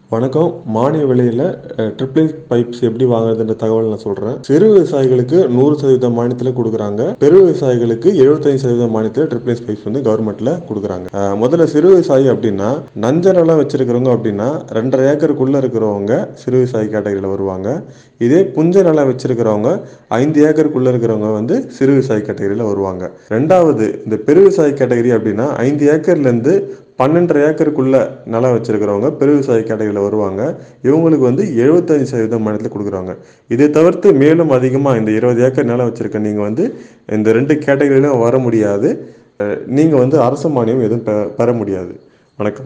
வணக்கம் மானிய விலையில் ட்ரிப்ளைன் பைப்ஸ் எப்படி வாங்குறதுன்ற தகவல் நான் சொல்கிறேன் சிறு விவசாயிகளுக்கு நூறு சதவீதம் மானியத்தில் கொடுக்குறாங்க பெரு விவசாயிகளுக்கு எழுபத்தைந்து சதவீதம் மானியத்தில் ட்ரிப்ளைன் பைப்ஸ் வந்து கவர்மெண்ட்டில் கொடுக்குறாங்க அஹ், முதல்ல சிறு விவசாயி அப்படின்னா நஞ்ச நிலம் வச்சிருக்கிறவங்க அப்படின்னா ரெண்டரை ஏக்கருக்குள்ளே இருக்கிறவங்க சிறு விவசாயி கேட்டகரியில் வருவாங்க இதே புஞ்ச நிலம் வச்சிருக்கிறவங்க ஐந்து ஏக்கருக்குள்ளே இருக்கிறவங்க வந்து சிறு விவசாயி கேட்டகரியில் வருவாங்க ரெண்டாவது இந்த பெரு விவசாயி கேட்டகரி அப்படின்னா ஐந்து ஏக்கர்லேருந்து பன்னெண்டரை ஏக்கருக்குள்ள நிலம் வச்சிருக்கிறவங்க பெரு விவசாய கேட்டகரியில் வருவாங்க இவங்களுக்கு வந்து எழுபத்தஞ்சு சதவீதம் மானியத்தில் கொடுக்குறாங்க இதை தவிர்த்து மேலும் அதிகமாக இந்த இருபது ஏக்கர் நிலம் வச்சிருக்க நீங்கள் வந்து இந்த ரெண்டு கேட்டகரியிலும் வர முடியாது நீங்கள் வந்து அரசு மானியம் எதுவும் பெ பெற முடியாது வணக்கம்